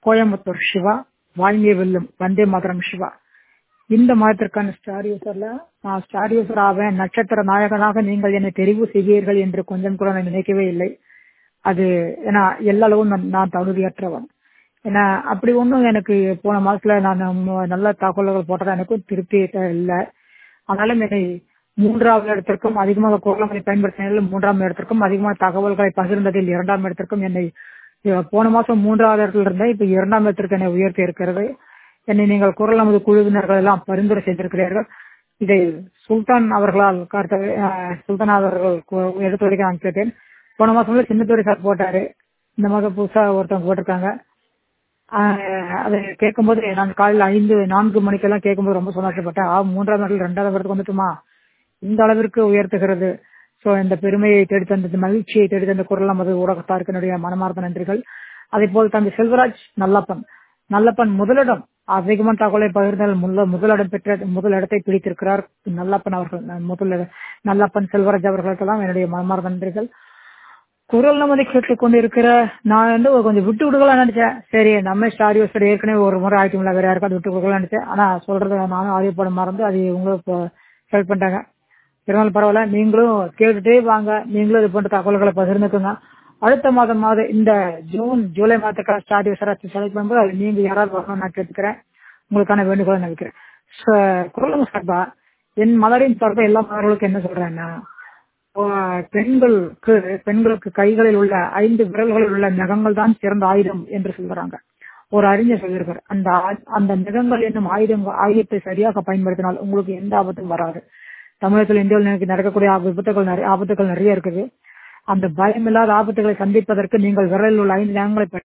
கோயம்புத்தூர் சிவா வாய்மை வெல்லும் வந்தே மாதரம் சிவா இந்த மாதத்திற்கான ஸ்டார் யூசர்ல நான் ஸ்டார் யூசர் ஆவேன் நட்சத்திர நாயகனாக நீங்கள் என்னை தெரிவு செய்வீர்கள் என்று கொஞ்சம் கூட நான் நினைக்கவே இல்லை அது ஏன்னா எல்லா அளவும் நான் நான் தகுதியற்றவன் ஏன்னா அப்படி ஒன்றும் எனக்கு போன மாசத்துல நான் ம- நல்ல தகவல்கள் போட்டதா எனக்கும் திருப்தி இல்லை ஆனாலும் என்னை மூன்றாவது இடத்திற்கும் அதிகமாக குரலங்களை பயன்படுத்தினதில் மூன்றாம் இடத்திற்கும் அதிகமாக தகவல்களை பகிர்ந்ததில் இரண்டாம் இடத்திற்கும் என்னை அஹ், போன மாசம் மூன்றாவது இடத்துல இருந்தேன் இப்ப இரண்டாம் இடத்திற்கு என்னை உயர்த்தி இருக்கிறது என்னை நீங்கள் குரல் நமது குழுவினர்கள் எல்லாம் பரிந்துரை செய்திருக்கிறீர்கள் இதை சுல்தான் அவர்களால் கருத்த அஹ், சுல்தான் அவர்கள் கு- எடுத்துரைக்க நான் கேட்டேன் போன மாசம் சின்னத்துறை சார் போட்டாரு இந்த மாதம் புதுசா ஒருத்தவங்க போட்டிருக்காங்க ஆஹ் அதை கேட்கும்போது நான் காலையில் ஐந்து நான்கு மணிக்கெல்லாம் கேட்கும்போது ரொம்ப சந்தோஷப்பட்டேன் ஆ மூன்றாம் நாள் ரெண்டாவது இடத்துக்கு வந்துட்டுமா இந்த அளவிற்கு உயர்த்துகிறது சோ இந்த பெருமையை தேடி தந்த இந்த மகிழ்ச்சியை தேடி தந்த குரல் நமது ஊடகத்தாருக்கு என்னுடைய மனமார்ந்த நன்றிகள் அதே போல் தம்பி செல்வராஜ் நல்லப்பன் நல்லப்பன் முதலிடம் அதிகமான தகவலை பகிர்ந்தால் முல்ல- முதலிடம் பெற்ற முதல் இடத்தை பிடித்திருக்கிறார் நல்லப்பன் அவர்கள் நான் முதல் நல்லப்பன் செல்வராஜ் அவர்களுக்கெல்லாம் என்னுடைய மனமார்ந்த நன்றிகள் குரல் நமது கேட்டுக் கொண்டிருக்கிற நான் வந்து ஒரு கொஞ்சம் விட்டு விடுக்கலாம் நினைச்சேன் சரி நம்ம ஸ்டார் யூசர் ஏற்கனவே ஒரு முறை ஆயிட்டுங்களா வேற யாருக்காவது விட்டு கொடுக்கலாம் நினைச்சேன் ஆனா சொல்றது நானும் ஆடியோ படம் மறந்து அது உங்களுக்கு ஹெல்ப் பண்ணிட்டாங்க இருந்தாலும் பரவாயில்ல நீங்களும் கேட்டுட்டே வாங்க நீங்களும் இது போன்ற தகவல்களை பகிர்ந்துக்குங்க அடுத்த மாதம் மாதம் இந்த ஜூன் ஜூலை மாதத்துக்கான ஸ்டார் யூசரா செலக்ட் பண்ணும்போது அது நீங்க யாராவது வரணும்னு நான் கேட்டுக்கிறேன் உங்களுக்கான வேண்டுகோளை நான் வைக்கிறேன் ச- குரல் சார்பா என் மலரின் சார்பா எல்லா மலர்களுக்கும் என்ன சொல்றேன்னா ஆஹ் பெண்களுக்கு பெண்களுக்கு கைகளில் உள்ள ஐந்து விரல்களில் உள்ள நகங்கள் தான் சிறந்த ஆயுதம் என்று சொல்கிறாங்க ஒரு அறிஞர் சொல்லியிருக்கார் அந்த ஆ- அந்த நகங்கள் என்னும் ஆயுதங்கள் ஆயுதத்தை சரியாக பயன்படுத்தினால் உங்களுக்கு எந்த ஆபத்தும் வராது தமிழகத்தில் இந்தியாவில் எனக்கு நடக்கக்கூடிய விபத்துகள் நிறைய ஆபத்துகள் நிறைய இருக்குது அந்த பயமில்லாத ஆபத்துகளை சந்திப்பதற்கு நீங்கள் விரலில் உள்ள ஐந்து நகங்களை